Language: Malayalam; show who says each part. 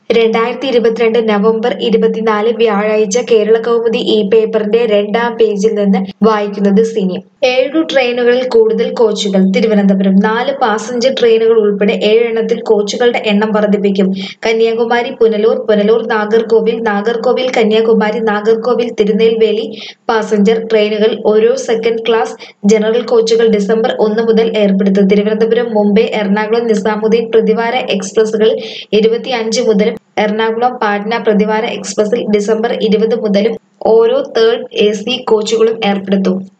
Speaker 1: രണ്ടായിരത്തി ഇരുപത്തിരണ്ട് നവംബർ ഇരുപത്തിനാല് വ്യാഴാഴ്ച കേരള കൗമുദി ഈ പേപ്പറിന്റെ രണ്ടാം പേജിൽ നിന്ന് വായിക്കുന്നത് സിനി ഏഴു ട്രെയിനുകളിൽ കൂടുതൽ കോച്ചുകൾ തിരുവനന്തപുരം നാല് പാസഞ്ചർ ട്രെയിനുകൾ ഉൾപ്പെടെ ഏഴെണ്ണത്തിൽ കോച്ചുകളുടെ എണ്ണം വർദ്ധിപ്പിക്കും കന്യാകുമാരി പുനലൂർ പുനലൂർ നാഗർകോവിൽ നാഗർകോവിൽ കന്യാകുമാരി നാഗർകോവിൽ തിരുനെൽവേലി പാസഞ്ചർ ട്രെയിനുകൾ ഓരോ സെക്കൻഡ് ക്ലാസ് ജനറൽ കോച്ചുകൾ ഡിസംബർ ഒന്ന് മുതൽ ഏർപ്പെടുത്തും തിരുവനന്തപുരം മുംബൈ എറണാകുളം നിസാമുദ്ദീൻ പ്രതിവാര എക്സ്പ്രസുകൾ ഇരുപത്തിയഞ്ച് മുതലും എറണാകുളം പാട്ന പ്രതിവാര എക്സ്പ്രസിൽ ഡിസംബർ ഇരുപത് മുതലും ഓരോ തേർഡ് എ സി കോച്ചുകളും ഏർപ്പെടുത്തും